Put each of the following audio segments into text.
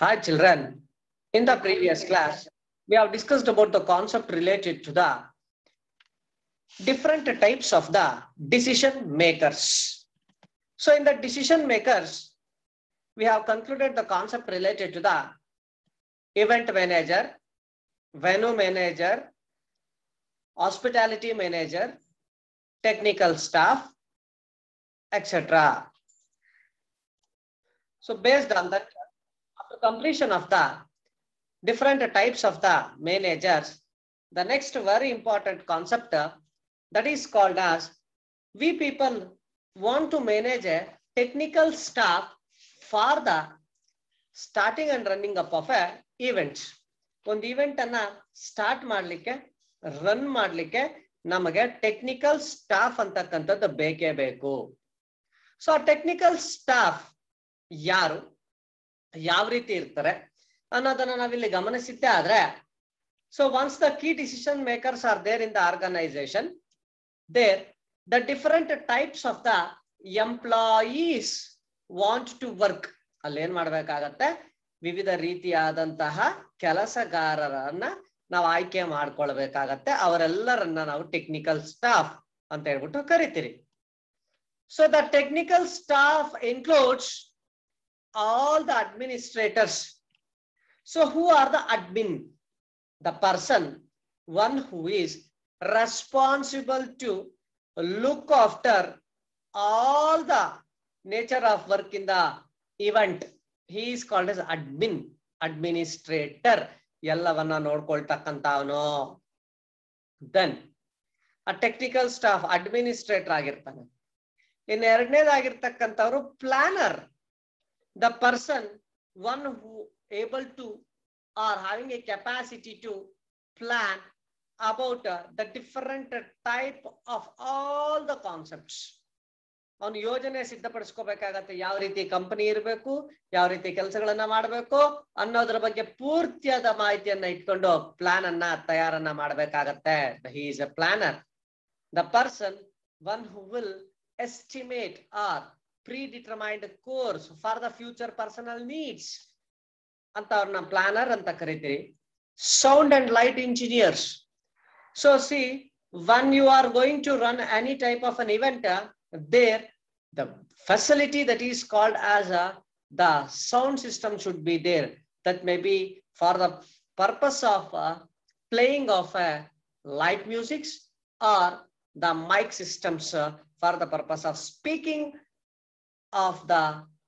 Hi children, in the previous class, we have discussed about the concept related to the different types of the decision makers. So in the decision makers, we have concluded the concept related to the event manager, venue manager, hospitality manager, technical staff, etc. So based on that, after completion of the different types of the managers, the next very important concept uh, that is called as we people want to manage a technical staff for the starting and running up of a event. ಒಂದು event ಅನ್ನ start ಮಾಡ್ಲಿಕ್ಕೆ run ಮಾಡ್ಲಿಕ್ಕೆ ನಮಗೆ technical staff ಅಂತಕ್ಕಂಥದ್ದು ಬೇಕೇ ಬೇಕು so ಆ technical staff ಯಾರು ಯಾವ ರೀತಿ ಇರ್ತಾರೆ ಅನ್ನೋದನ್ನ ನಾವಿಲ್ಲಿ ಗಮನಿಸಿದ್ದೆ ಆದ್ರೆ so once the key decision makers are there in the organization there the different types of the employees want to work ಅಲ್ಲಿ ಏನ್ ಮಾಡ್ಬೇಕಾಗತ್ತೆ ವಿವಿಧ ರೀತಿಯಾದಂತಹ ಕೆಲಸಗಾರರನ್ನ ನಾವು ಆಯ್ಕೆ ಮಾಡ್ಕೊಳ್ಬೇಕಾಗತ್ತೆ ಅವರೆಲ್ಲರನ್ನ ನಾವು ಟೆಕ್ನಿಕಲ್ ಸ್ಟಾಫ್ ಅಂತ ಹೇಳ್ಬಿಟ್ಟು ಕರಿತೀರಿ so the technical staff includes all the administrators. So who are the admin? The person, one who is responsible to look after all the nature of work in the event. He is called as admin, administrator. ಎಲ್ಲವನ್ನ ನೋಡ್ಕೊಳ್ತಕ್ಕಂಥವನು then ಆ technical staff administrator ಆಗಿರ್ತಾನೆ ಇನ್ನು ಎರಡನೇದಾಗಿರ್ತಕ್ಕಂಥವ್ರು planner the person one who able to or having a capacity to plan about uh, the different type of all the concepts ಅವನು ಯೋಜನೆ ಸಿದ್ಧಪಡಿಸ್ಕೋಬೇಕಾಗತ್ತೆ ಯಾವ ರೀತಿ ಕಂಪನಿ ಇರಬೇಕು ಯಾವ ರೀತಿ ಕೆಲಸಗಳನ್ನ ಮಾಡಬೇಕು ಅನ್ನೋದ್ರ ಬಗ್ಗೆ ಪೂರ್ತಿಯಾದ ಮಾಹಿತಿಯನ್ನ ಇಟ್ಕೊಂಡು ಪ್ಲಾನ್ ಅನ್ನ ತಯಾರನ್ನ ಮಾಡಬೇಕಾಗತ್ತೆ he is a planner the person one who will estimate or predetermined course for the future personal needs ಅಂತ ಅವ್ರನ್ನ ಪ್ಲಾನರ್ ಅಂತ ಕರಿತೀರಿ sound and light engineers so see when you are going to run any type of an event uh, there the facility that is called as a the sound system should be there that may be for the purpose of uh, playing of uh, light musics or the mic systems uh, for the purpose of speaking of the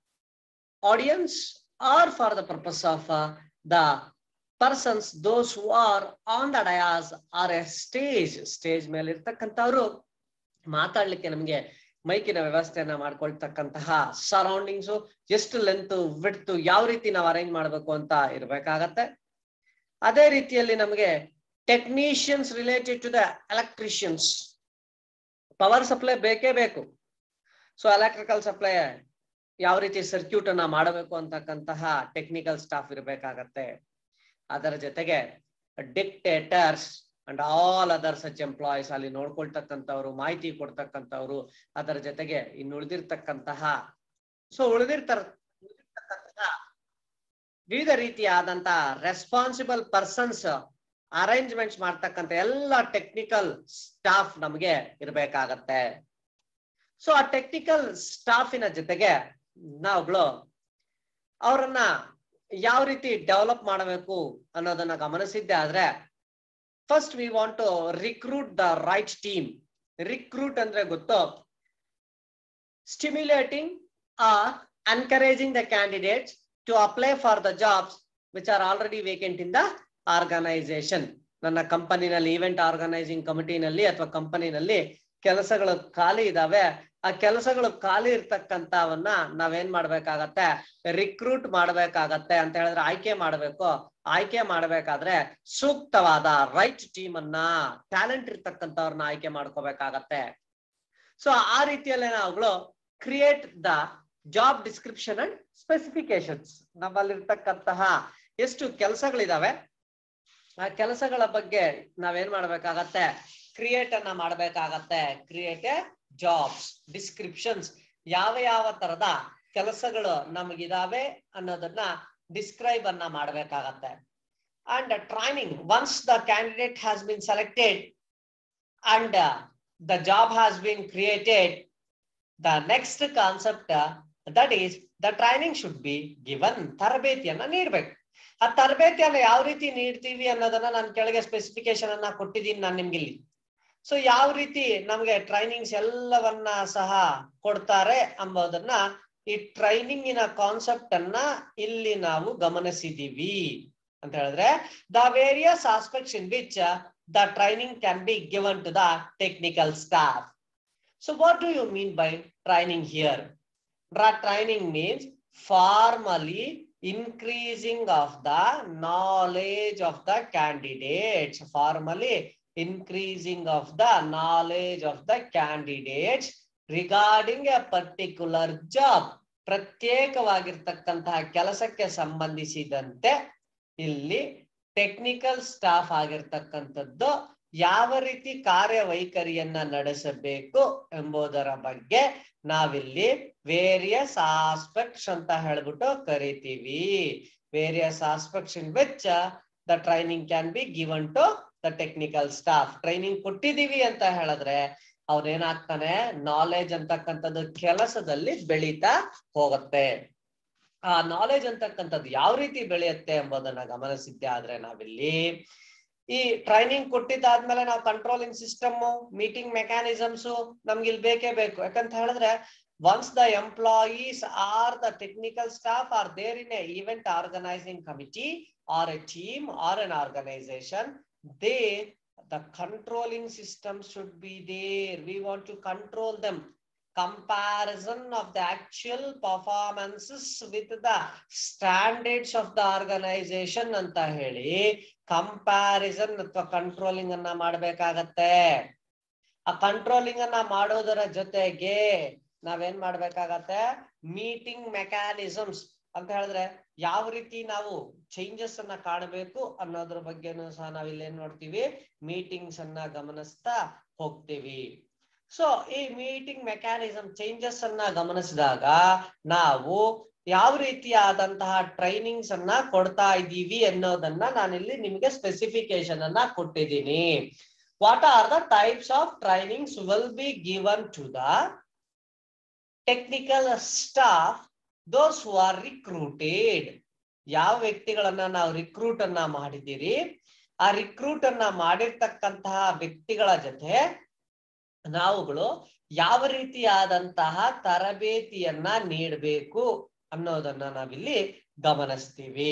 audience or for the purpose of uh, the persons those who are on the dais or a stage stage ಮೇಲೆ ಇರ್ತಕ್ಕಂಥವ್ರು ಮಾತಾಡ್ಲಿಕ್ಕೆ ನಮಗೆ ಮೈಕಿನ ವ್ಯವಸ್ಥೆಯನ್ನ ಮಾಡ್ಕೊಳ್ತಕ್ಕಂತಹ surroundings ಎಷ್ಟು length width ಯಾವ ರೀತಿ ನಾವು ಅರೇಂಜ್ ಮಾಡ್ಬೇಕು ಅಂತ ಇರ್ಬೇಕಾಗತ್ತೆ ಅದೇ ರೀತಿಯಲ್ಲಿ ನಮಗೆ technicians related to the electricians power supply ಬೇಕೇ ಬೇಕು ಸೊ ಎಲೆಕ್ಟ್ರಿಕಲ್ ಸಪ್ಲೈ ಯಾವ ರೀತಿ ಸರ್ಕ್ಯೂಟ್ ಅನ್ನ ಮಾಡಬೇಕು ಅಂತಕ್ಕಂತಹ ಟೆಕ್ನಿಕಲ್ ಸ್ಟಾಫ್ ಇರಬೇಕಾಗತ್ತೆ ಅದರ ಜೊತೆಗೆ dictators and all other such employees ಅಲ್ಲಿ ನೋಡ್ಕೊಳ್ತಕ್ಕಂಥವ್ರು ಮಾಹಿತಿ ಕೊಡ್ತಕ್ಕಂಥವ್ರು ಅದರ ಜೊತೆಗೆ ಇನ್ನು ಉಳಿದಿರ್ತಕ್ಕಂತಹ ಸೊ ಉಳಿದಿರ್ತಾರ ಉಳಿದಿರ್ತಕ್ಕಂತಹ ವಿವಿಧ ರೀತಿಯಾದಂತಹ ರೆಸ್ಪಾನ್ಸಿಬಲ್ ಪರ್ಸನ್ಸ್ ಅರೇಂಜ್ಮೆಂಟ್ಸ್ ಮಾಡ್ತಕ್ಕಂಥ ಎಲ್ಲ ಟೆಕ್ನಿಕಲ್ ಸ್ಟಾಫ್ ನಮಗೆ ಇರಬೇಕಾಗತ್ತೆ ಸೊ ಆ ಟೆಕ್ನಿಕಲ್ ಸ್ಟಾಫಿನ ಜೊತೆಗೆ ನಾವುಗಳು ಅವರನ್ನ ಯಾವ ರೀತಿ ಡೆವಲಪ್ ಮಾಡಬೇಕು ಅನ್ನೋದನ್ನ ಗಮನಿಸಿದ್ದೆ ಆದ್ರೆ first we want to recruit the right team recruit ಅಂದ್ರೆ ಗೊತ್ತು stimulating or encouraging the candidates to apply for the jobs which are already vacant in the organization ನನ್ನ ಕಂಪನಿನಲ್ಲಿ ಈವೆಂಟ್ ಆರ್ಗನೈಸಿಂಗ್ ಕಮಿಟಿನಲ್ಲಿ ಅಥವಾ ಕಂಪನಿನಲ್ಲಿ ಕೆಲಸಗಳು ಖಾಲಿ ಇದಾವೆ ಆ ಕೆಲಸಗಳು ಖಾಲಿ ಇರ್ತಕ್ಕಂಥವನ್ನ ನಾವೇನ್ ಮಾಡ್ಬೇಕಾಗತ್ತೆ ರಿಕ್ರೂಟ್ ಮಾಡ್ಬೇಕಾಗತ್ತೆ ಅಂತ ಹೇಳಿದ್ರೆ ಆಯ್ಕೆ ಮಾಡ್ಬೇಕು ಆಯ್ಕೆ ಮಾಡ್ಬೇಕಾದ್ರೆ ಸೂಕ್ತವಾದ ರೈಟ್ ಟೀಮ್ ಅನ್ನ ಟ್ಯಾಲೆಂಟ್ ಇರ್ತಕ್ಕಂಥವ್ರನ್ನ ಆಯ್ಕೆ ಮಾಡ್ಕೋಬೇಕಾಗತ್ತೆ ಸೊ ಆ ರೀತಿಯಲ್ಲೇ ನಾವುಗಳು create the job description and specifications ನಮ್ಮಲ್ಲಿರ್ತಕ್ಕಂತಹ ಎಷ್ಟು ಕೆಲಸಗಳಿದಾವೆ ಆ ಕೆಲಸಗಳ ಬಗ್ಗೆ ನಾವೇನ್ ಮಾಡ್ಬೇಕಾಗತ್ತೆ ಕ್ರಿಯೇಟ್ ಅನ್ನ ಮಾಡ್ಬೇಕಾಗತ್ತೆ ಕ್ರಿಯೇಟ್ ಎ ಜಾಬ್ಸ್ ಡಿಸ್ಕ್ರಿಪ್ಷನ್ಸ್ ಯಾವ ಯಾವ ತರದ ಕೆಲಸಗಳು ನಮಗಿದಾವೆ ಅನ್ನೋದನ್ನ ಡಿಸ್ಕ್ರೈಬ್ ಅನ್ನ ಮಾಡ್ಬೇಕಾಗತ್ತೆ and training once the candidate has been selected and the job has been created the next concept that is the training should be given ತರಬೇತಿಯನ್ನ ನೀಡ್ಬೇಕು ಆ ತರಬೇತಿಯನ್ನ ಯಾವ ರೀತಿ ನೀಡ್ತೀವಿ ಅನ್ನೋದನ್ನ ನಾನು ಕೆಳಗೆ ಸ್ಪೆಸಿಫಿಕೇಶನ್ ಅನ್ನ ಕೊಟ್ಟಿದ್ದೀನಿ ನಾನು ನಿಮ್ಗೆ ಇಲ್ಲಿ ಸೊ ಯಾವ ರೀತಿ ನಮ್ಗೆ ಟ್ರೈನಿಂಗ್ಸ್ ಎಲ್ಲವನ್ನ ಸಹ ಕೊಡ್ತಾರೆ ಎಂಬುದನ್ನ ಈ ಟ್ರೈನಿಂಗಿನ ಕಾನ್ಸೆಪ್ಟ್ ಅನ್ನ ಇಲ್ಲಿ ನಾವು ಗಮನಿಸಿದೀವಿ ಅಂತ ಹೇಳಿದ್ರೆ the various aspects in which the training can be given to the technical staff so what do you mean by training here training means formally increasing of the knowledge of the candidates formally increasing of the knowledge of the candidates regarding a particular job ಪ್ರತ್ಯೇಕವಾಗಿರ್ತಕ್ಕಂತಹ ಕೆಲಸಕ್ಕೆ ಸಂಬಂಧಿಸಿದಂತೆ ಇಲ್ಲಿ technical staff ಆಗಿರ್ತಕ್ಕಂಥದ್ದು ಯಾವ ರೀತಿ ಕಾರ್ಯವೈಖರಿಯನ್ನ ನಡೆಸಬೇಕು ಎಂಬುದರ ಬಗ್ಗೆ ನಾವಿಲ್ಲಿ ವೇರಿಯಸ್ ಆಸ್ಪೆಕ್ಟ್ಸ್ ಅಂತ ಹೇಳ್ಬಿಟ್ಟು ಕರಿತೀವಿ various aspects in which the training can be given to the technical staff training ಕೊಟ್ಟಿದೀವಿ ಅಂತ ಹೇಳಿದ್ರೆ ಅವ್ರೇನಾಗ್ತಾನೆ ನಾಲೆಜ್ ಅಂತಕ್ಕಂಥದ್ದು ಕೆಲಸದಲ್ಲಿ ಬೆಳೀತಾ ಹೋಗುತ್ತೆ ಆ ನಾಲೆಜ್ ಅಂತಕ್ಕಂಥದ್ದು ಯಾವ ರೀತಿ ಬೆಳೆಯುತ್ತೆ ಎಂಬುದನ್ನ ಗಮನಿಸಿದ್ದೆ ಆದ್ರೆ ನಾವಿಲ್ಲಿ ಈ ಟ್ರೈನಿಂಗ್ ಕೊಟ್ಟಿದ್ದಾದ್ಮೇಲೆ ನಾವು ಕಂಟ್ರೋಲಿಂಗ್ ಸಿಸ್ಟಮ್ ಮೀಟಿಂಗ್ ಮೆಕ್ಯಾನಿಸಮ್ಸ್ ನಮ್ಗೆ ಇಲ್ಲಿ ಬೇಕೇ ಬೇಕು ಯಾಕಂತ ಹೇಳಿದ್ರೆ once the employees are the technical staff are there in a event organizing committee or a team or an organization they the controlling system should be there we want to control them comparison of the actual performances with the standards of the organization ಅಂತ ಹೇಳಿ comparison ಅಥವಾ controlling ಅನ್ನ ಮಾಡ್ಬೇಕಾಗತ್ತೆ ಆ controlling ಅನ್ನ ಮಾಡೋದರ ಜೊತೆಗೆ ನಾವೇನ್ ಮಾಡ್ಬೇಕಾಗತ್ತೆ ಮೀಟಿಂಗ್ ಮೆಕ್ಯಾನಿಸಮ್ಸ್ ಅಂತ ಹೇಳಿದ್ರೆ ಯಾವ ರೀತಿ ನಾವು ಚೇಂಜಸ್ ಅನ್ನ ಕಾಣಬೇಕು ಅನ್ನೋದ್ರ ಬಗ್ಗೆನೂ ಸಹ ನಾವ್ ಇಲ್ಲಿ ಏನ್ ನೋಡ್ತೀವಿ ಮೀಟಿಂಗ್ಸ್ ಅನ್ನ ಗಮನಿಸ್ತಾ ಹೋಗ್ತೀವಿ ಸೊ ಈ ಮೀಟಿಂಗ್ ಮೆಕ್ಯಾನಿಸಮ್ ಚೇಂಜಸ್ ಅನ್ನ ಗಮನಿಸಿದಾಗ ನಾವು ಯಾವ ರೀತಿಯಾದಂತಹ ಟ್ರೈನಿಂಗ್ಸ್ ಅನ್ನ ಕೊಡ್ತಾ ಇದ್ದೀವಿ ಅನ್ನೋದನ್ನ ನಾನಿಲ್ಲಿ ನಿಮಗೆ ಸ್ಪೆಸಿಫಿಕೇಶನ್ ಅನ್ನ ಕೊಟ್ಟಿದ್ದೀನಿ what are the types of trainings will be given to the technical staff those who are recruited ಯಾವ ವ್ಯಕ್ತಿಗಳನ್ನ ನಾವು ರಿಕ್ರೂಟ್ ಅನ್ನ ಮಾಡಿದ್ದೀರಿ ಆ ರಿಕ್ರೂಟ್ ಅನ್ನ ಮಾಡಿರ್ತಕ್ಕಂತಹ ವ್ಯಕ್ತಿಗಳ ಜೊತೆ ನಾವುಗಳು ಯಾವ ರೀತಿಯಾದಂತಹ ತರಬೇತಿಯನ್ನ ನೀಡಬೇಕು ಅನ್ನೋದನ್ನ ನಾವಿಲ್ಲಿ ಗಮನಿಸ್ತೀವಿ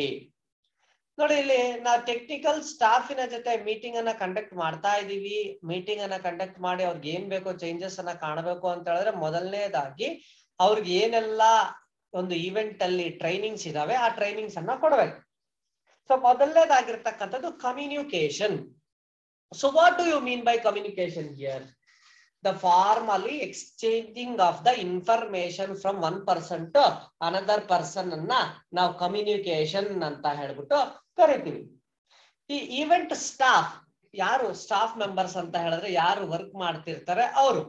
ನೋಡಿ ಇಲ್ಲಿ ನಾವು ಟೆಕ್ನಿಕಲ್ ಸ್ಟಾಫಿನ ಜೊತೆ ಮೀಟಿಂಗ್ ಅನ್ನ ಕಂಡಕ್ಟ್ ಮಾಡ್ತಾ ಇದೀವಿ ಮೀಟಿಂಗ್ ಅನ್ನ ಕಂಡಕ್ಟ್ ಮಾಡಿ ಅವ್ರಿಗೆ ಏನ್ ಬೇಕೋ ಚೇಂಜಸ್ ಅನ್ನ ಕಾಣಬೇಕು ಅಂತ ಹೇಳಿದ್ರೆ ಮೊದಲನೇದಾಗಿ ಅವ್ರಿಗೆ ಏನೆಲ್ಲ ಒಂದು ಇವೆಂಟ್ ಅಲ್ಲಿ ಟ್ರೈನಿಂಗ್ಸ್ ಇದಾವೆ ಆ ಟ್ರೈನಿಂಗ್ಸ್ ಅನ್ನ ಕೊಡ್ಬೇಕು ಸೊ ಮೊದಲನೇದಾಗಿರ್ತಕ್ಕಂಥದ್ದು communication so what do you mean by communication here the formally exchanging of the information from one person to another person ಅನ್ನ ನಾವು ಕಮ್ಯುನಿಕೇಶನ್ ಅಂತ ಹೇಳ್ಬಿಟ್ಟು ಕರಿತೀವಿ ಈ ಈವೆಂಟ್ ಸ್ಟಾಫ್ ಯಾರು ಸ್ಟಾಫ್ ಮೆಂಬರ್ಸ್ ಅಂತ ಹೇಳಿದ್ರೆ ಯಾರು ವರ್ಕ್ ಮಾಡ್ತಿರ್ತಾರೆ ಅವರು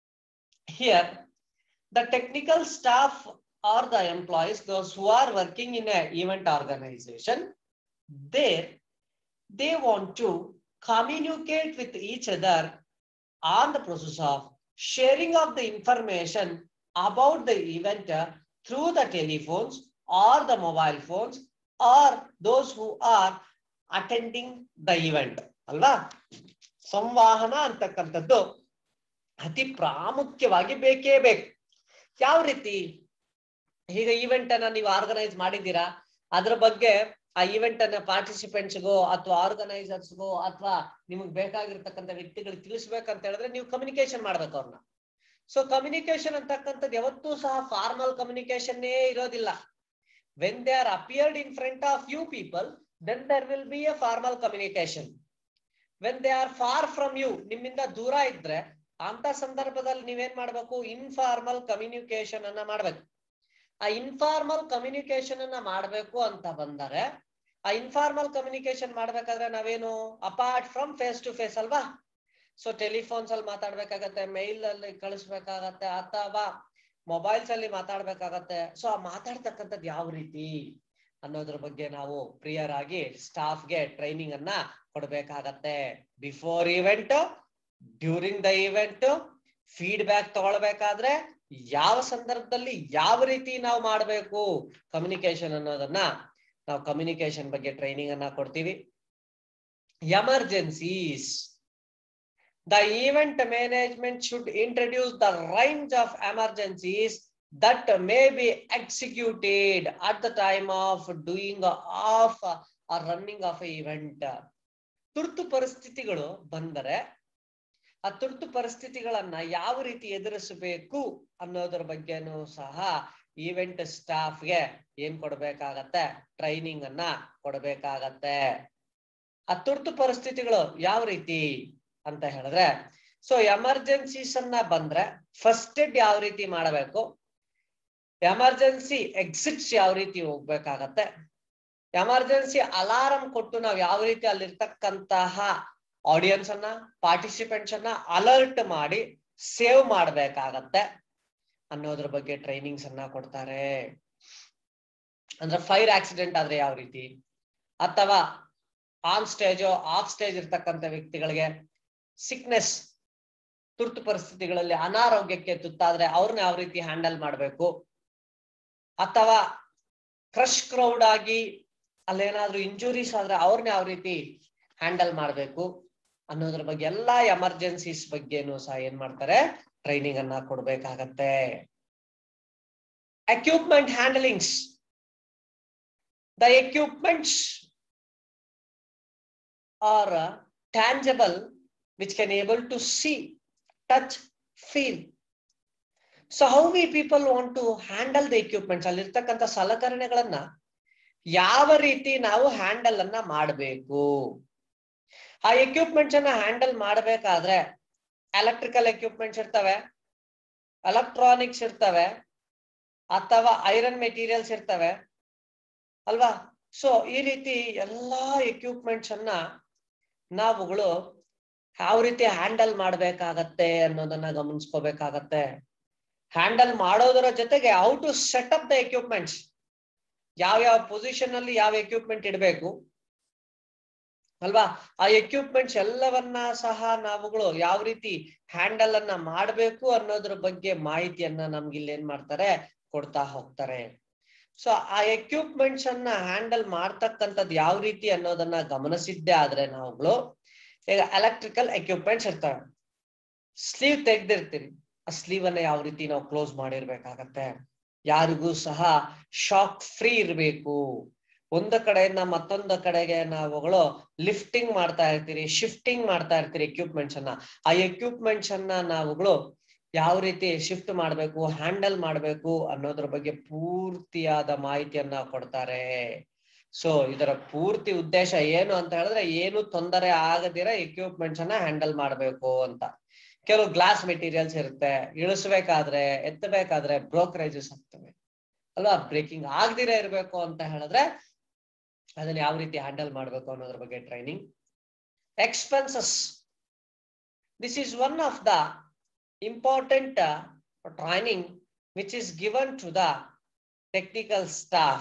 here the technical staff or the employees, those who are working in a event organization, there they want to communicate with each other on the process of sharing of the information about the event uh, through the telephones or the mobile phones or those who are attending the event. ಅಲ್ವಾ ಸಂವಹನ ಅಂತಕ್ಕಂಥದ್ದು ಅತಿ ಪ್ರಾಮುಖ್ಯವಾಗಿ ಬೇಕೇ ಬೇಕು ಯಾವ ರೀತಿ ಈಗ event ಅನ್ನ ನೀವು ಆರ್ಗನೈಸ್ ಮಾಡಿದ್ದೀರಾ ಅದ್ರ ಬಗ್ಗೆ ಆ ಈವೆಂಟ್ ಅನ್ನ ಪಾರ್ಟಿಸಿಪೆಂಟ್ಸ್ಗೋ ಅಥವಾ ಆರ್ಗನೈಸರ್ಸ್ಗೋ ಅಥವಾ ನಿಮಗೆ ಬೇಕಾಗಿರ್ತಕ್ಕಂಥ ವ್ಯಕ್ತಿಗಳಿಗೆ ತಿಳಿಸ್ಬೇಕಂತ ಹೇಳಿದ್ರೆ ನೀವು ಕಮ್ಯುನಿಕೇಶನ್ ಮಾಡ್ಬೇಕು ಅವ್ರನ್ನ ಸೊ ಕಮ್ಯುನಿಕೇಶನ್ ಅಂತಕ್ಕಂಥದ್ದು ಯಾವತ್ತೂ ಸಹ ಫಾರ್ಮಲ್ ಕಮ್ಯುನಿಕೇಶನ್ನೇ ಇರೋದಿಲ್ಲ when they are appeared in front of you people then there will be a formal communication when they are far from you ನಿಮ್ಮಿಂದ ದೂರ ಇದ್ರೆ ಅಂತ ಸಂದರ್ಭದಲ್ಲಿ ನೀವೇನ್ ಮಾಡ್ಬೇಕು ಇನ್ಫಾರ್ಮಲ್ ಕಮ್ಯುನಿಕೇಶನ್ ಅನ್ನ ಮಾಡ್ಬೇಕು ಆ ಇನ್ಫಾರ್ಮಲ್ ಕಮ್ಯುನಿಕೇಶನ್ ಅನ್ನ ಮಾಡ್ಬೇಕು ಅಂತ ಬಂದರೆ ಆ ಇನ್ಫಾರ್ಮಲ್ ಕಮ್ಯುನಿಕೇಶನ್ ಮಾಡ್ಬೇಕಾದ್ರೆ ನಾವೇನು apart from face to face ಅಲ್ವಾ ಸೊ ಟೆಲಿಫೋನ್ಸ್ ಅಲ್ಲಿ ಮಾತಾಡ್ಬೇಕಾಗತ್ತೆ ಮೈಲ್ ಅಲ್ಲಿ ಕಳಿಸ್ಬೇಕಾಗತ್ತೆ ಅಥವಾ ಮೊಬೈಲ್ಸ್ ಅಲ್ಲಿ ಮಾತಾಡ್ಬೇಕಾಗತ್ತೆ ಸೊ ಆ ಮಾತಾಡ್ತಕ್ಕಂಥದ್ದು ಯಾವ ರೀತಿ ಅನ್ನೋದ್ರ ಬಗ್ಗೆ ನಾವು ಪ್ರಿಯರ್ ಆಗಿ ಸ್ಟಾಫ್ಗೆ ಟ್ರೈನಿಂಗ್ ಅನ್ನ ಕೊಡ್ಬೇಕಾಗತ್ತೆ before event during the event feedback ತಗೊಳ್ಬೇಕಾದ್ರೆ ಯಾವ ಸಂದರ್ಭದಲ್ಲಿ ಯಾವ ರೀತಿ ನಾವು ಮಾಡಬೇಕು ಕಮ್ಯುನಿಕೇಶನ್ ಅನ್ನೋದನ್ನ ನಾವು ಕಮ್ಯುನಿಕೇಶನ್ ಬಗ್ಗೆ ಟ್ರೈನಿಂಗ್ ಅನ್ನ ಕೊಡ್ತೀವಿ emergencies the event management should introduce the range of emergencies that may be executed at the time of doing of or running of event ತುರ್ತು ಪರಿಸ್ಥಿತಿಗಳು ಬಂದರೆ ಆ ತುರ್ತು ಪರಿಸ್ಥಿತಿಗಳನ್ನ ಯಾವ ರೀತಿ ಎದುರಿಸಬೇಕು ಅನ್ನೋದ್ರ ಬಗ್ಗೆನೂ ಸಹ ಈವೆಂಟ್ ಸ್ಟಾಫ್ಗೆ ಏನ್ ಕೊಡ್ಬೇಕಾಗತ್ತೆ ಟ್ರೈನಿಂಗ್ ಅನ್ನ ಕೊಡ್ಬೇಕಾಗತ್ತೆ ಆ ತುರ್ತು ಪರಿಸ್ಥಿತಿಗಳು ಯಾವ ರೀತಿ ಅಂತ ಹೇಳಿದ್ರೆ ಸೊ ಎಮರ್ಜೆನ್ಸೀಸ್ ಅನ್ನ ಬಂದ್ರೆ ಫಸ್ಟ್ ಏಡ್ ಯಾವ ರೀತಿ ಮಾಡಬೇಕು ಎಮರ್ಜೆನ್ಸಿ ಎಕ್ಸಿಟ್ಸ್ ಯಾವ ರೀತಿ ಹೋಗ್ಬೇಕಾಗತ್ತೆ ಎಮರ್ಜೆನ್ಸಿ ಅಲಾರಂ ಕೊಟ್ಟು ನಾವು ಯಾವ ರೀತಿ ಅಲ್ಲಿರ್ತಕ್ಕಂತಹ ಆಡಿಯನ್ಸ್ ಅನ್ನ ಪಾರ್ಟಿಸಿಪೆಂಟ್ಸ್ ಅನ್ನ ಅಲರ್ಟ್ ಮಾಡಿ ಸೇವ್ ಮಾಡ್ಬೇಕಾಗತ್ತೆ ಅನ್ನೋದ್ರ ಬಗ್ಗೆ ಟ್ರೈನಿಂಗ್ಸ್ ಅನ್ನ ಕೊಡ್ತಾರೆ ಅಂದ್ರೆ ಫೈರ್ ಆಕ್ಸಿಡೆಂಟ್ ಆದ್ರೆ ಯಾವ ರೀತಿ ಅಥವಾ ಆನ್ ಸ್ಟೇಜ್ ಆಫ್ ಸ್ಟೇಜ್ ಇರ್ತಕ್ಕಂಥ ವ್ಯಕ್ತಿಗಳಿಗೆ ಸಿಕ್ನೆಸ್ ತುರ್ತು ಪರಿಸ್ಥಿತಿಗಳಲ್ಲಿ ಅನಾರೋಗ್ಯಕ್ಕೆ ತುತ್ತಾದ್ರೆ ಅವ್ರನ್ನ ಯಾವ ರೀತಿ ಹ್ಯಾಂಡಲ್ ಮಾಡಬೇಕು ಅಥವಾ ಕ್ರಶ್ ಕ್ರೌಡ್ ಆಗಿ ಅಲ್ಲೇನಾದ್ರೂ ಇಂಜುರೀಸ್ ಆದ್ರೆ ಅವ್ರನ್ನ ಯಾವ ರೀತಿ ಹ್ಯಾಂಡಲ್ ಮಾಡಬೇಕು ಅನ್ನೋದ್ರ ಬಗ್ಗೆ ಎಲ್ಲಾ ಎಮರ್ಜೆನ್ಸೀಸ್ ಬಗ್ಗೆನೂ ಸಹ ಏನ್ ಮಾಡ್ತಾರೆ ಟ್ರೈನಿಂಗ್ ಅನ್ನ ಕೊಡ್ಬೇಕಾಗತ್ತೆ equipment handlings the equipments are tangible which can able to see touch feel so how we people want to handle the equipments ಅಲ್ಲಿರ್ತಕ್ಕಂಥ ಸಲಕರಣೆಗಳನ್ನ ಯಾವ ರೀತಿ ನಾವು ಹ್ಯಾಂಡಲ್ ಅನ್ನ ಮಾಡಬೇಕು ಆ ಎಕ್ವಿಪ್ಮೆಂಟ್ಸ್ ಅನ್ನ ಹ್ಯಾಂಡಲ್ ಮಾಡಬೇಕಾದ್ರೆ ಎಲೆಕ್ಟ್ರಿಕಲ್ ಎಕ್ವಿಪ್ಮೆಂಟ್ಸ್ ಇರ್ತವೆ ಎಲೆಕ್ಟ್ರಾನಿಕ್ಸ್ ಇರ್ತವೆ ಅಥವಾ ಐರನ್ ಮೆಟೀರಿಯಲ್ಸ್ ಇರ್ತವೆ ಅಲ್ವಾ ಸೊ ಈ ರೀತಿ ಎಲ್ಲಾ ಎಕ್ವಿಪ್ಮೆಂಟ್ಸ್ ಅನ್ನ ನಾವುಗಳು ಯಾವ ರೀತಿ ಹ್ಯಾಂಡಲ್ ಮಾಡ್ಬೇಕಾಗತ್ತೆ ಅನ್ನೋದನ್ನ ಗಮನಿಸ್ಕೋಬೇಕಾಗತ್ತೆ ಹ್ಯಾಂಡಲ್ ಮಾಡೋದರ ಜೊತೆಗೆ how to set up the equipments ಯಾವ ಯಾವ ಪೊಸಿಷನ್ ಅಲ್ಲಿ ಯಾವ ಎಕ್ವಿಪ್ಮೆಂಟ್ ಇಡಬೇಕು ಅಲ್ವಾ ಆ ಎಕ್ವಿಪ್ಮೆಂಟ್ಸ್ ಎಲ್ಲವನ್ನ ಸಹ ನಾವುಗಳು ಯಾವ ರೀತಿ ಹ್ಯಾಂಡಲ್ ಅನ್ನ ಮಾಡಬೇಕು ಅನ್ನೋದ್ರ ಬಗ್ಗೆ ಮಾಹಿತಿಯನ್ನ ನಮ್ಗೆ ಇಲ್ಲಿ ಏನ್ ಮಾಡ್ತಾರೆ ಕೊಡ್ತಾ ಹೋಗ್ತಾರೆ ಸೊ ಆ ಎಕ್ವಿಪ್ಮೆಂಟ್ಸ್ ಅನ್ನ ಹ್ಯಾಂಡಲ್ ಮಾಡ್ತಕ್ಕಂಥದ್ದು ಯಾವ ರೀತಿ ಅನ್ನೋದನ್ನ ಗಮನಿಸಿದ್ದೆ ಆದ್ರೆ ನಾವುಗಳು ಈಗ ಎಲೆಕ್ಟ್ರಿಕಲ್ ಎಕ್ವಿಪ್ಮೆಂಟ್ಸ್ ಇರ್ತವೆ ಸ್ಲೀವ್ ತೆಗ್ದಿರ್ತೀರಿ ಆ ಸ್ಲೀವ್ ಅನ್ನ ಯಾವ ರೀತಿ ನಾವು ಕ್ಲೋಸ್ ಮಾಡಿರ್ಬೇಕಾಗತ್ತೆ ಯಾರಿಗೂ ಸಹ ಶಾಕ್ ಫ್ರೀ ಇರಬೇಕು ಒಂದ ಕಡೆಯಿಂದ ಮತ್ತೊಂದು ಕಡೆಗೆ ನಾವುಗಳು ಲಿಫ್ಟಿಂಗ್ ಮಾಡ್ತಾ ಇರ್ತೀರಿ ಶಿಫ್ಟಿಂಗ್ ಮಾಡ್ತಾ ಇರ್ತೀರಿ ಎಕ್ವಿಪ್ಮೆಂಟ್ಸ್ ಅನ್ನ ಆ ಎಕ್ವಿಪ್ಮೆಂಟ್ಸ್ ಅನ್ನ ನಾವುಗಳು ಯಾವ ರೀತಿ ಶಿಫ್ಟ್ ಮಾಡ್ಬೇಕು ಹ್ಯಾಂಡಲ್ ಮಾಡ್ಬೇಕು ಅನ್ನೋದ್ರ ಬಗ್ಗೆ ಪೂರ್ತಿಯಾದ ಮಾಹಿತಿಯನ್ನ ಕೊಡ್ತಾರೆ ಸೊ ಇದರ ಪೂರ್ತಿ ಉದ್ದೇಶ ಏನು ಅಂತ ಹೇಳಿದ್ರೆ ಏನು ತೊಂದರೆ ಆಗದಿರ ಎಕ್ವಿಪ್ಮೆಂಟ್ಸ್ ಅನ್ನ ಹ್ಯಾಂಡಲ್ ಮಾಡ್ಬೇಕು ಅಂತ ಕೆಲವು ಗ್ಲಾಸ್ ಮೆಟೀರಿಯಲ್ಸ್ ಇರುತ್ತೆ ಇಳಿಸ್ಬೇಕಾದ್ರೆ ಎತ್ತಬೇಕಾದ್ರೆ ಬ್ರೋಕರೇಜಸ್ ಆಗ್ತವೆ ಅಲ್ವಾ ಬ್ರೇಕಿಂಗ್ ಆಗದಿರ ಇರಬೇಕು ಅಂತ ಹೇಳಿದ್ರೆ ಅದನ್ನ ಯಾವ ರೀತಿ ಹ್ಯಾಂಡಲ್ ಮಾಡ್ಬೇಕು ಅನ್ನೋದ್ರ ಬಗ್ಗೆ training expenses this is one of the important training which is given to the technical staff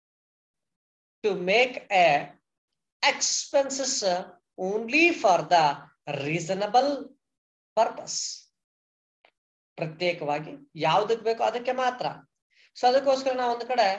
to make a expenses only for the reasonable purpose ಪ್ರತ್ಯೇಕವಾಗಿ ಯಾವ್ದಕ್ ಬೇಕೋ ಅದಕ್ಕೆ ಮಾತ್ರ ಸೊ ಅದಕ್ಕೋಸ್ಕರ ನಾವು ಒಂದು ಕಡೆ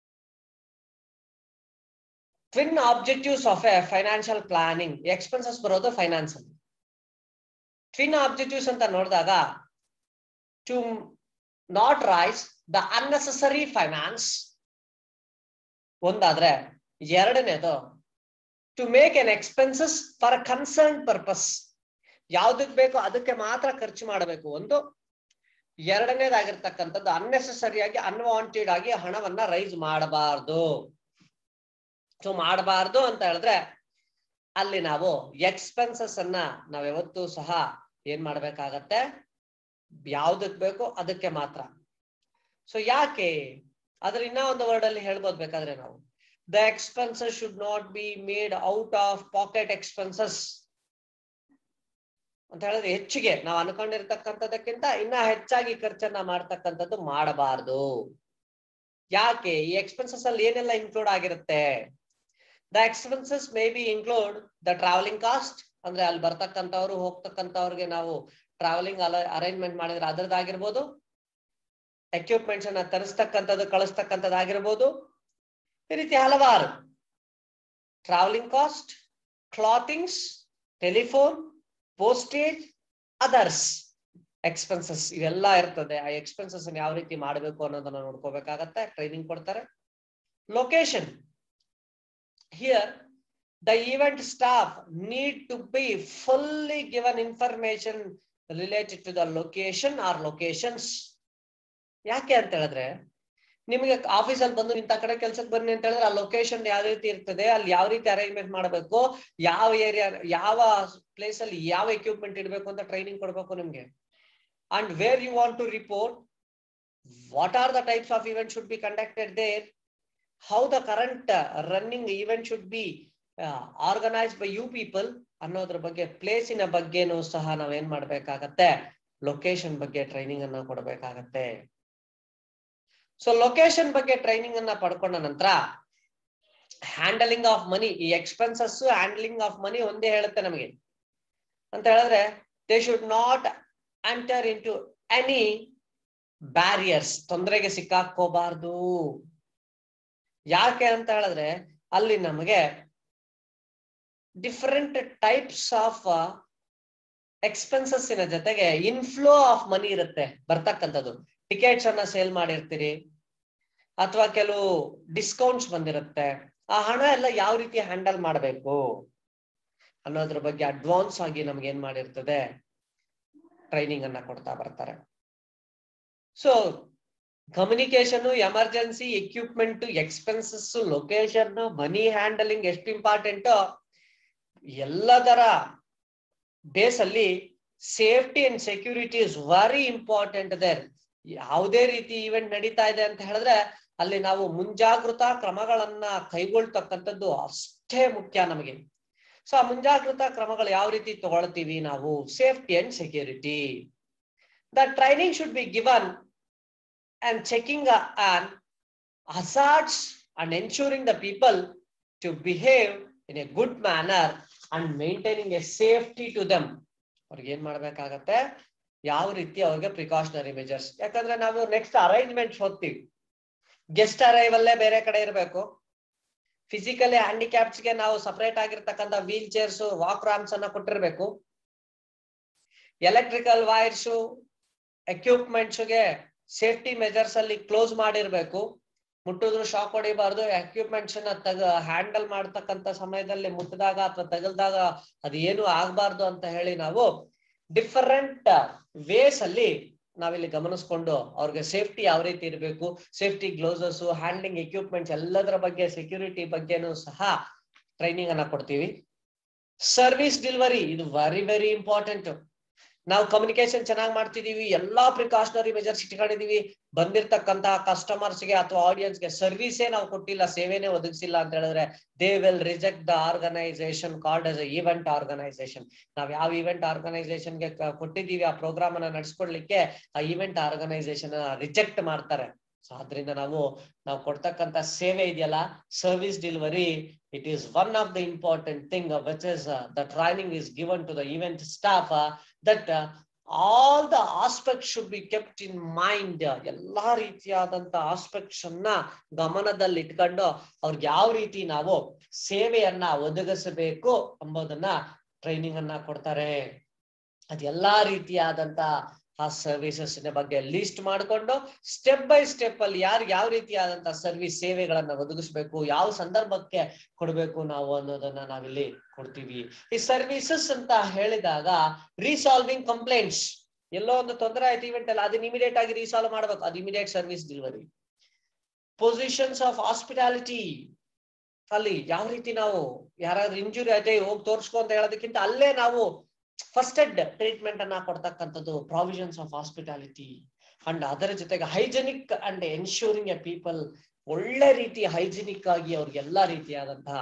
twin objectives of a financial planning expenses ಬರೋದು ಫೈನಾನ್ಸ್ ಅಲ್ಲಿ ಟ್ವಿನ್ ಆಬ್ಜೆಕ್ಟಿವ್ಸ್ ಅಂತ ನೋಡಿದಾಗ to not rise the unnecessary finance ಒಂದಾದ್ರೆ ಎರಡನೇದು to make an expenses for concern purpose ಯಾವ್ದಕ್ ಬೇಕೋ ಅದಕ್ಕೆ ಮಾತ್ರ ಖರ್ಚು ಮಾಡಬೇಕು ಒಂದು ಎರಡನೇದಾಗಿರ್ತಕ್ಕಂಥದ್ದು ಅನ್ನೆಸೆಸರಿಯಾಗಿ ಅನ್ವಾಂಟೆಡ್ ಆಗಿ ಹಣವನ್ನ ರೈಸ್ ಮಾಡಬಾರ್ದು ಸೊ ಮಾಡಬಾರ್ದು ಅಂತ ಹೇಳಿದ್ರೆ ಅಲ್ಲಿ ನಾವು ಎಕ್ಸ್ಪೆನ್ಸಸ್ ಅನ್ನ ನಾವ್ ಯಾವತ್ತೂ ಸಹ ಏನ್ ಮಾಡ್ಬೇಕಾಗತ್ತೆ ಯಾವ್ದಕ್ ಬೇಕೋ ಅದಕ್ಕೆ ಮಾತ್ರ ಸೊ ಯಾಕೆ ಅದ್ರ ಇನ್ನ ಒಂದು ವರ್ಡ್ ಅಲ್ಲಿ ಹೇಳ್ಬೋದು ಬೇಕಾದ್ರೆ ನಾವು the expenses should not be made out of pocket expenses ಅಂತ ಹೇಳಿದ್ರೆ ಹೆಚ್ಚಿಗೆ ನಾವು ಅನ್ಕೊಂಡಿರ್ತಕ್ಕಂಥದಕ್ಕಿಂತ ಇನ್ನ ಹೆಚ್ಚಾಗಿ ಖರ್ಚನ್ನ ಮಾಡ್ತಕ್ಕಂಥದ್ದು ಮಾಡಬಾರ್ದು ಯಾಕೆ ಈ ಎಕ್ಸ್ಪೆನ್ಸಸ್ ಅಲ್ಲಿ ಏನೆಲ್ಲ ಇನ್ಕ್ಲೂಡ್ ಆಗಿರುತ್ತೆ the expenses may be include the travelling cost ಅಂದ್ರೆ ಅಲ್ಲಿ ಬರ್ತಕ್ಕಂಥವ್ರು ಹೋಗ್ತಕ್ಕಂಥವ್ರಿಗೆ ನಾವು ಟ್ರಾವೆಲಿಂಗ್ ಅಲ ಅರೇಂಜ್ಮೆಂಟ್ ಮಾಡಿದ್ರೆ ಅದರದ್ದಾಗಿರ್ಬೋದು ಎಕ್ವಿಪ್ಮೆಂಟ್ಸ್ ಅನ್ನ ತರಿಸ್ತಕ್ಕಂಥದ್ದು ಕಳಿಸ್ತಕ್ಕಂಥದ್ದಾಗಿರ್ಬೋದು ಈ ರೀತಿ ಹಲವಾರು travelling cost clothings telephone postage others expenses ಇವೆಲ್ಲ ಇರ್ತದೆ ಆ ಎಕ್ಸ್ಪೆನ್ಸಸ್ ಯಾವ ರೀತಿ ಮಾಡಬೇಕು ಅನ್ನೋದನ್ನ ನೋಡ್ಕೋಬೇಕಾಗತ್ತೆ ಟ್ರೈನಿಂಗ್ ಕೊಡ್ತಾರೆ location here the event staff need to be fully given information related to the location or locations ಯಾಕೆ ಅಂತ ಹೇಳಿದ್ರೆ ನಿಮಗೆ ಆಫೀಸಲ್ಲಿ ಬಂದು ಇಂಥ ಕಡೆ ಕೆಲ್ಸಕ್ಕೆ ಬನ್ನಿ ಅಂತ ಹೇಳಿದ್ರೆ ಆ ಲೊಕೇಶನ್ ಯಾವ ರೀತಿ ಇರ್ತದೆ ಅಲ್ಲಿ ಯಾವ ರೀತಿ ಅರೇಂಜ್ಮೆಂಟ್ ಮಾಡಬೇಕು ಯಾವ ಏರಿಯಾ ಯಾವ ಪ್ಲೇಸ್ ಅಲ್ಲಿ ಯಾವ ಎಕ್ವಿಪ್ಮೆಂಟ್ ಇಡಬೇಕು ಅಂತ ಟ್ರೈನಿಂಗ್ ಕೊಡ್ಬೇಕು ನಿಮ್ಗೆ and where you want to report what are the types of event should be conducted there how the current running event should be organise by you people ಅನ್ನೋದ್ರ ಬಗ್ಗೆ ಪ್ಲೇಸಿನ ಬಗ್ಗೆನೂ ಸಹ ನಾವೇನ್ ಮಾಡ್ಬೇಕಾಗತ್ತೆ ಲೊಕೇಶನ್ ಬಗ್ಗೆ ಟ್ರೈನಿಂಗ್ ಅನ್ನ ಕೊಡಬೇಕಾಗತ್ತೆ ಸೊ ಲೊಕೇಶನ್ ಬಗ್ಗೆ ಟ್ರೈನಿಂಗ್ ಅನ್ನ ಪಡ್ಕೊಂಡ ನಂತರ ಹ್ಯಾಂಡಲಿಂಗ್ ಆಫ್ ಮನಿ ಈ ಎಕ್ಸ್ಪೆನ್ಸಸ್ ಹ್ಯಾಂಡ್ಲಿಂಗ್ ಆಫ್ ಮನಿ ಒಂದೇ ಹೇಳುತ್ತೆ ನಮಗೆ ಅಂತ ಹೇಳಿದ್ರೆ they should not enter in to any barriers ತೊಂದರೆಗೆ ಸಿಕ್ಕಾಕೋಬಾರ್ದು ಯಾಕೆ ಅಂತ ಹೇಳಿದ್ರೆ ಅಲ್ಲಿ ನಮಗೆ ಡಿಫರೆಂಟ್ ಟೈಪ್ಸ್ ಆಫ್ ಎಕ್ಸ್ಪೆನ್ಸಸ್ ಜೊತೆಗೆ ಇನ್ಫ್ಲೋ ಆಫ್ ಮನಿ ಇರುತ್ತೆ ಬರ್ತಕ್ಕಂಥದ್ದು ಟಿಕೆಟ್ಸ್ ಅನ್ನ ಸೇಲ್ ಮಾಡಿರ್ತೀರಿ ಅಥವಾ ಕೆಲವು ಡಿಸ್ಕೌಂಟ್ಸ್ ಬಂದಿರುತ್ತೆ ಆ ಹಣ ಎಲ್ಲ ಯಾವ ರೀತಿ ಹ್ಯಾಂಡಲ್ ಮಾಡಬೇಕು ಅನ್ನೋದ್ರ ಬಗ್ಗೆ ಅಡ್ವಾನ್ಸ್ ಆಗಿ ನಮ್ಗೆ ಏನ್ ಮಾಡಿರ್ತದೆ ಟ್ರೈನಿಂಗ್ ಅನ್ನ ಕೊಡ್ತಾ ಬರ್ತಾರೆ so communication emergency equipment expenses location money handling ಎಷ್ಟು ಇಂಪಾರ್ಟೆಂಟ್ ಎಲ್ಲದರ ಬೇಸ್ ಅಲ್ಲಿ safety and security is very important there ಯಾವುದೇ ರೀತಿ ಇವೆಂಟ್ ನಡೀತಾ ಇದೆ ಅಂತ ಹೇಳಿದ್ರೆ ಅಲ್ಲಿ ನಾವು ಮುಂಜಾಗೃತಾ ಕ್ರಮಗಳನ್ನ ಕೈಗೊಳ್ತಕ್ಕಂಥದ್ದು ಅಷ್ಟೇ ಮುಖ್ಯ ನಮಗೆ ಸೊ ಆ ಮುಂಜಾಗೃತಾ ಕ್ರಮಗಳು ಯಾವ ರೀತಿ ತಗೊಳ್ತೀವಿ ನಾವು safety and security the training should be given and checking uh, on hazards and ensuring the people to behave in a good manner and maintaining a safety to them ಅವ್ರಿಗೆ ಏನ್ ಮಾಡ್ಬೇಕಾಗತ್ತೆ ಯಾವ ರೀತಿ ಅವ್ರಿಗೆ ಪ್ರಿಕಾಷನರಿ ಮೆಜರ್ಸ್ ಯಾಕಂದ್ರೆ ನಾವು next arrangements ಹೋಗ್ತೀವಿ guest ಅರೈವಲ್ಲೇ ಬೇರೆ ಕಡೆ ಇರಬೇಕು ಫಿಸಿಕಲಿ ಹ್ಯಾಂಡಿಕ್ಯಾಪ್ಸ್ಗೆ ನಾವು ಸಪರೇಟ್ ಆಗಿರ್ತಕ್ಕಂಥ ವೀಲ್ ಚೇರ್ಸ್ ವಾಕ್ ರಾಮ್ಸ್ ಅನ್ನ ಕೊಟ್ಟಿರ್ಬೇಕು ಎಲೆಕ್ಟ್ರಿಕಲ್ ವೈರ್ಸು ಎಕ್ವಿಪ್ಮೆಂಟ್ಸ್ಗೆ ಸೇಫ್ಟಿ ಮೆಜರ್ಸ್ ಅಲ್ಲಿ ಕ್ಲೋಸ್ ಮಾಡಿರ್ಬೇಕು ಮುಟ್ಟಿದ್ರು ಶಾಕ್ ಹೊಡಿಬಾರ್ದು ಎಕ್ವಿಪ್ಮೆಂಟ್ಸ್ ನ ತಗ ಹ್ಯಾಂಡಲ್ ಮಾಡ್ತಕ್ಕಂತ ಸಮಯದಲ್ಲಿ ಮುಟ್ಟಿದಾಗ ಅಥವಾ ತಗಲ್ದಾಗ ಅದು ಏನು ಆಗ್ಬಾರ್ದು ಅಂತ ಹೇಳಿ ನಾವು ಡಿಫರೆಂಟ್ ವೇಸ್ ಅಲ್ಲಿ ನಾವಿಲ್ಲಿ ಗಮನಿಸ್ಕೊಂಡು ಅವ್ರಿಗೆ ಸೇಫ್ಟಿ ಯಾವ ರೀತಿ ಇರಬೇಕು ಸೇಫ್ಟಿ ಗ್ಲೌಸಸ್ ಹ್ಯಾಂಡ್ಲಿಂಗ್ ಎಕ್ವಿಪ್ಮೆಂಟ್ಸ್ ಎಲ್ಲದರ ಬಗ್ಗೆ ಸೆಕ್ಯೂರಿಟಿ ಬಗ್ಗೆನೂ ಸಹ ಟ್ರೈನಿಂಗ್ ಅನ್ನ ಕೊಡ್ತೀವಿ ಸರ್ವಿಸ್ ಡೆಲಿವರಿ ಇದು ವೆರಿ ವೆರಿ ಇಂಪಾರ್ಟೆಂಟ್ ನಾವು ಕಮ್ಯುನಿಕೇಶನ್ ಚೆನ್ನಾಗಿ ಮಾಡ್ತಿದೀವಿ ಎಲ್ಲಾ ಪ್ರಿಕಾಷನರಿ ಮೆಜರ್ಸ್ ಇಟ್ಕೊಂಡಿದೀವಿ ಬಂದಿರ್ತಕ್ಕಂತಹ ಕಸ್ಟಮರ್ಸ್ಗೆ ಅಥವಾ ಆಡಿಯನ್ಸ್ಗೆ ಸರ್ವಿಸೇ ನಾವು ಕೊಟ್ಟಿಲ್ಲ ಸೇವೆನೇ ಒದಗಿಸಿಲ್ಲ ಅಂತ ಹೇಳಿದ್ರೆ they will reject the organization called as event organization ನಾವ್ ಯಾವ ಈವೆಂಟ್ ಆರ್ಗನೈಸೇಷನ್ಗೆ ಕೊಟ್ಟಿದೀವಿ ಆ ಪ್ರೋಗ್ರಾಮ್ ಅನ್ನ ನಡ್ಸ್ಕೊಡ್ಲಿಕ್ಕೆ ಆ ಈವೆಂಟ್ ಆರ್ಗನೈಸೇಷನ್ ರಿಜೆಕ್ಟ್ ಮಾಡ್ತಾರೆ ಸೊ ಆದ್ರಿಂದ ನಾವು ನಾವು ಕೊಡ್ತಕ್ಕಂತ ಸೇವೆ ಇದೆಯಲ್ಲ service delivery it is one of the important thing which is the training is given to the event staff that all the aspect should be kept in mind ಎಲ್ಲಾ ರೀತಿಯಾದಂತ aspects ಅನ್ನ ಗಮನದಲ್ಲಿ ಇಟ್ಕೊಂಡು ಅವ್ರಿಗೆ ಯಾವ ರೀತಿ ನಾವು ಸೇವೆಯನ್ನ ಒದಗಿಸಬೇಕು ಎಂಬುದನ್ನ ಟ್ರೈನಿಂಗ್ ಅನ್ನ ಕೊಡ್ತಾರೆ ಅದೆಲ್ಲಾ ರೀತಿಯಾದಂತ ಆ ಸರ್ವಿಸಸ್ ಬಗ್ಗೆ ಲಿಸ್ಟ್ ಮಾಡಿಕೊಂಡು ಸ್ಟೆಪ್ ಬೈ ಸ್ಟೆಪ್ ಅಲ್ಲಿ ಯಾರು ಯಾವ ರೀತಿಯಾದಂತಹ ಸರ್ವಿಸ್ ಸೇವೆಗಳನ್ನ ಒದಗಿಸ್ಬೇಕು ಯಾವ ಸಂದರ್ಭಕ್ಕೆ ಕೊಡ್ಬೇಕು ನಾವು ಅನ್ನೋದನ್ನ ನಾವಿಲ್ಲಿ ಕೊಡ್ತೀವಿ ಈ ಸರ್ವಿಸಸ್ ಅಂತ ಹೇಳಿದಾಗ ರೀಸಾಲ್ವಿಂಗ್ ಕಂಪ್ಲೇಂಟ್ಸ್ ಎಲ್ಲೋ ಒಂದು ತೊಂದರೆ ಆಯ್ತು ಇವೆಂಟ್ ಅಲ್ಲ ಅದನ್ನ ಇಮಿಡಿಯೇಟ್ ಆಗಿ ರೀಸಾಲ್ವ್ ಮಾಡ್ಬೇಕು ಅದು immediate service delivery positions of hospitality ಅಲ್ಲಿ ಯಾವ ರೀತಿ ನಾವು ಯಾರಾದ್ರೂ ಇಂಜುರಿ ಆಯ್ತು ಹೋಗಿ ತೋರ್ಸ್ಕೊ ಅಂತ ಹೇಳೋದಕ್ಕಿಂತ ಅಲ್ಲೇ ನಾವು ಫಸ್ಟ್ ಎಡ್ ಟ್ರೀಟ್ಮೆಂಟ್ ಅನ್ನ ಕೊಡ್ತಕ್ಕಂಥದ್ದು ಪ್ರಾವಿಷನ್ಸ್ ಆಫ್ ಹಾಸ್ಪಿಟಾಲಿಟಿ ಅಂಡ್ ಅದರ ಜೊತೆಗೆ hygienic and ensuring a people ಒಳ್ಳೆ ರೀತಿ ಹೈಜಿನಿಕ್ ಆಗಿ ಅವ್ರಿಗೆ ಎಲ್ಲಾ ರೀತಿಯಾದಂತಹ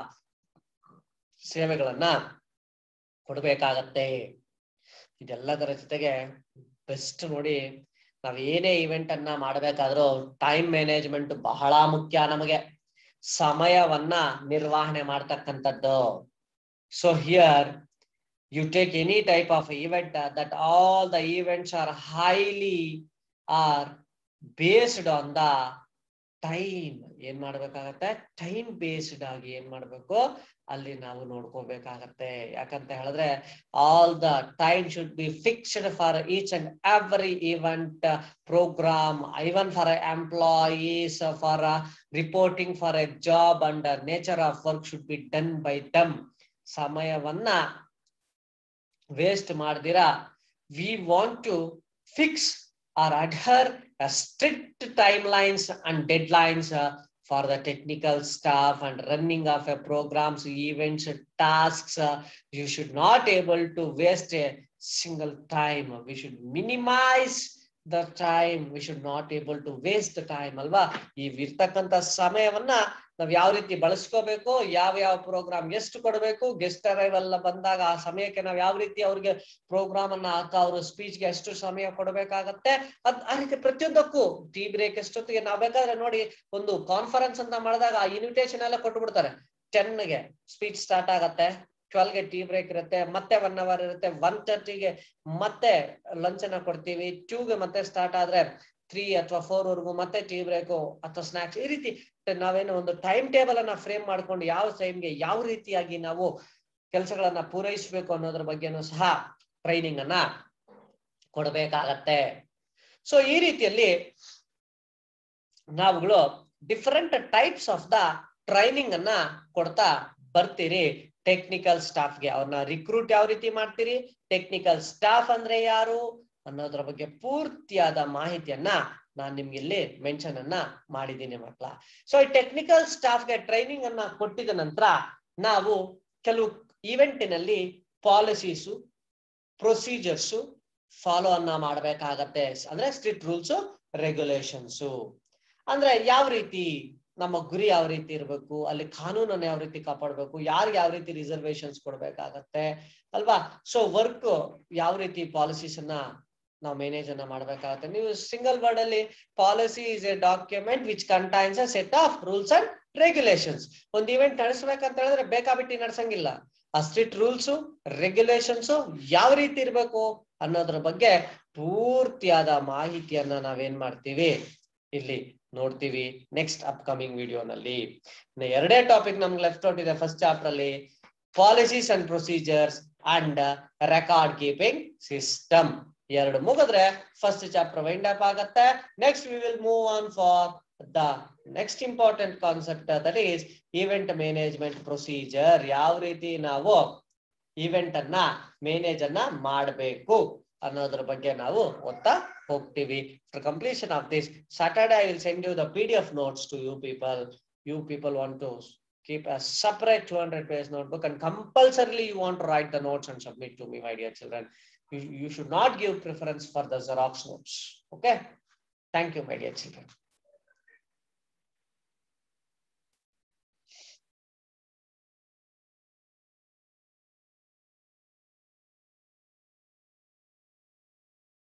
ಸೇವೆಗಳನ್ನ ಕೊಡ್ಬೇಕಾಗತ್ತೆ ಇದೆಲ್ಲದರ ಜೊತೆಗೆ ಬೆಸ್ಟ್ ನೋಡಿ ನಾವ್ ಏನೇ ಇವೆಂಟ್ ಅನ್ನ ಮಾಡ್ಬೇಕಾದ್ರೂ ಟೈಮ್ ಮ್ಯಾನೇಜ್ಮೆಂಟ್ ಬಹಳ ಮುಖ್ಯ ನಮಗೆ ಸಮಯವನ್ನ ನಿರ್ವಹಣೆ ಮಾಡ್ತಕ್ಕಂಥದ್ದು so here you take any type of event uh, that all the events are highly are based on the time ಏನ್ ಮಾಡ್ಬೇಕಾಗತ್ತೆ ಟೈಮ್ ಬೇಸ್ಡ್ ಆಗಿ ಏನ್ ಮಾಡ್ಬೇಕು ಅಲ್ಲಿ ನಾವು ನೋಡ್ಕೋಬೇಕಾಗತ್ತೆ ಯಾಕಂತ ಹೇಳಿದ್ರೆ all the time should be fixed for each and every event program even for employees for reporting for a job and nature of work should be done by them ಸಮಯವನ್ನ waste ಮಾಡ್ದಿರಾ we want to fix or adhere strict timelines and deadlines for the technical staff and running of a programs events tasks you should not able to waste a single time we should minimise the time we should not able to waste time ಅಲ್ವಾ ಈ ಇರ್ತಕ್ಕಂಥ ಸಮಯವನ್ನ ನಾವ್ ಯಾವ ರೀತಿ ಬಳಸ್ಕೋಬೇಕು ಯಾವ ಯಾವ program ಎಷ್ಟು ಕೊಡಬೇಕು ಗೆಸ್ಟ್ ಅರೈವಲ್ ಬಂದಾಗ ಆ ಸಮಯಕ್ಕೆ ನಾವ್ ಯಾವ ರೀತಿ ಅವ್ರಿಗೆ ಪ್ರೋಗ್ರಾಮ್ ಅನ್ನ ಅಥವಾ ಅವ್ರ ಸ್ಪೀಚ್ ಗೆ ಎಷ್ಟು ಸಮಯ ಕೊಡಬೇಕಾಗತ್ತೆ ಅದ್ ಆ ರೀತಿ ಪ್ರತಿಯೊಂದಕ್ಕೂ ಟೀ ಬ್ರೇಕ್ ಎಷ್ಟೊತ್ತಿಗೆ ನಾವ್ ಬೇಕಾದ್ರೆ ನೋಡಿ ಒಂದು ಕಾನ್ಫರೆನ್ಸ್ ಅಂತ ಮಾಡಿದಾಗ ಆ ಇನ್ವಿಟೇಷನ್ ಎಲ್ಲ ಕೊಟ್ಬಿಡ್ತಾರೆ ಟೆನ್ ಗೆ ಸ್ಪೀಚ್ ಸ್ಟಾರ್ಟ್ ಆಗತ್ತೆ ಟ್ವೆಲ್ ಗೆ ಟೀ ಬ್ರೇಕ್ ಇರುತ್ತೆ ಮತ್ತೆ ಒನ್ ಅವರ್ ಇರುತ್ತೆ ಒನ್ ತರ್ಟಿಗೆ ಮತ್ತೆ ಲಂಚ್ ಅನ್ನ ಕೊಡ್ತೀವಿ ಟೂ ಗೆ ಮತ್ತೆ ಸ್ಟಾರ್ಟ್ ಆದ್ರೆ ತ್ರೀ ಅಥವಾ ಫೋರ್ ವರ್ಗು ಮತ್ತೆ ಟೀ ಬ್ರೇಕು ಅಥವಾ ಸ್ನಾಕ್ಸ್ ಈ ರೀತಿ ನಾವೇನು ಒಂದು ಟೈಮ್ ಟೇಬಲ್ ಅನ್ನ ಫ್ರೇಮ್ ಮಾಡ್ಕೊಂಡು ಯಾವ ಟೈಮ್ಗೆ ಯಾವ ರೀತಿಯಾಗಿ ನಾವು ಕೆಲಸಗಳನ್ನ ಪೂರೈಸಬೇಕು ಅನ್ನೋದ್ರ ಬಗ್ಗೆನೂ ಸಹ ಟ್ರೈನಿಂಗ್ ಅನ್ನ ಕೊಡಬೇಕಾಗತ್ತೆ ಸೊ ಈ ರೀತಿಯಲ್ಲಿ ನಾವುಗಳು different types of the training ಅನ್ನ ಕೊಡ್ತಾ ಬರ್ತೀರಿ ಟೆಕ್ನಿಕಲ್ ಸ್ಟಾಫ್ಗೆ ಅವ್ರನ್ನ ರಿಕ್ರೂಟ್ ಯಾವ ರೀತಿ ಮಾಡ್ತೀರಿ ಟೆಕ್ನಿಕಲ್ ಸ್ಟಾಫ್ ಅಂದ್ರೆ ಯಾರು ಅನ್ನೋದ್ರ ಬಗ್ಗೆ ಪೂರ್ತಿಯಾದ ಮಾಹಿತಿಯನ್ನ ನಾನ್ ನಿಮ್ಗೆ ಇಲ್ಲಿ ಮೆನ್ಷನ್ ಅನ್ನ ಮಾಡಿದ್ದೀನಿ ಮಕ್ಕಳ ಸೊ ಈ ಟೆಕ್ನಿಕಲ್ ಸ್ಟಾಫ್ಗೆ ಟ್ರೈನಿಂಗ್ ಅನ್ನ ಕೊಟ್ಟಿದ ನಂತರ ನಾವು ಕೆಲವು ಇವೆಂಟಿನಲ್ಲಿ ಪಾಲಿಸೀಸು ಪ್ರೊಸೀಜರ್ಸು ಫಾಲೋ ಅನ್ನ ಮಾಡ್ಬೇಕಾಗತ್ತೆ ಅಂದ್ರೆ ಸ್ಟ್ರಿಕ್ಟ್ ರೂಲ್ಸ್ ರೆಗ್ಯುಲೇಷನ್ಸು ಅಂದ್ರೆ ಯಾವ ರೀತಿ ನಮ್ಮ ಗುರಿ ಯಾವ ರೀತಿ ಇರಬೇಕು ಅಲ್ಲಿ ಕಾನೂನನ್ನ ಯಾವ ರೀತಿ ಕಾಪಾಡ್ಬೇಕು ಯಾರಿಗೆ ಯಾವ ರೀತಿ ರಿಸರ್ವೇಶನ್ಸ್ ಕೊಡ್ಬೇಕಾಗತ್ತೆ ಅಲ್ವಾ ಸೊ ವರ್ಕ್ ಯಾವ ರೀತಿ ಪಾಲಿಸೀಸ್ ಅನ್ನ ನಾವು ಮೇನೇಜ್ ಅನ್ನ ಮಾಡ್ಬೇಕಾಗತ್ತೆ ನೀವು ಸಿಂಗಲ್ ವರ್ಡ್ ಅಲ್ಲಿ policy is a document which contains a set of rules and regulations ಒಂದು ಇವೆಂಟ್ ನಡೆಸ್ಬೇಕಂತ ಹೇಳಿದ್ರೆ ಬೇಕಾಬಿಟ್ಟಿ ನಡ್ಸಂಗಿಲ್ಲ ಆ ಸ್ಟ್ರಿಕ್ಟ್ ರೂಲ್ಸ್ ರೆಗ್ಯುಲೇಷನ್ಸ್ ಯಾವ ರೀತಿ ಇರ್ಬೇಕು ಅನ್ನೋದ್ರ ಬಗ್ಗೆ ಪೂರ್ತಿಯಾದ ಮಾಹಿತಿಯನ್ನ ನಾವೇನ್ ಮಾಡ್ತೀವಿ ಇಲ್ಲಿ ನೋಡ್ತೀವಿ ನೆಕ್ಸ್ಟ್ ಅಪ್ಕಮಿಂಗ್ ವಿಡಿಯೋನಲ್ಲಿ ಎರಡೇ ಟಾಪಿಕ್ ನಮ್ಗೆ ಲೆಫ್ಟ್ ಔಟ್ ಇದೆ ಫಸ್ಟ್ ಚಾಪ್ಟರ್ ಅಲ್ಲಿ policies and procedures and record keeping system ಎರಡು ಮುಗಿದ್ರೆ ಫಸ್ಟ್ ಚಾಪ್ಟರ್ ವೈಂಡ್ ಅಪ್ ಆಗತ್ತೆ next we will move on for the next important concept that is event management procedure ಯಾವ ರೀತಿ ನಾವು event ಅನ್ನ manage ಅನ್ನ ಮಾಡಬೇಕು ಅನ್ನೋದ್ರ ಬಗ್ಗೆ ನಾವು ಓದ್ತಾ ಹೋಗ್ತೀವಿ for completion of this Saturday I will send you the P D F notes to you people you people want to keep a separate 200 page notebook and compulsorily you want to write the notes and submit to me my dear children you, you should not give preference for the xerox notes okay thank you my dear children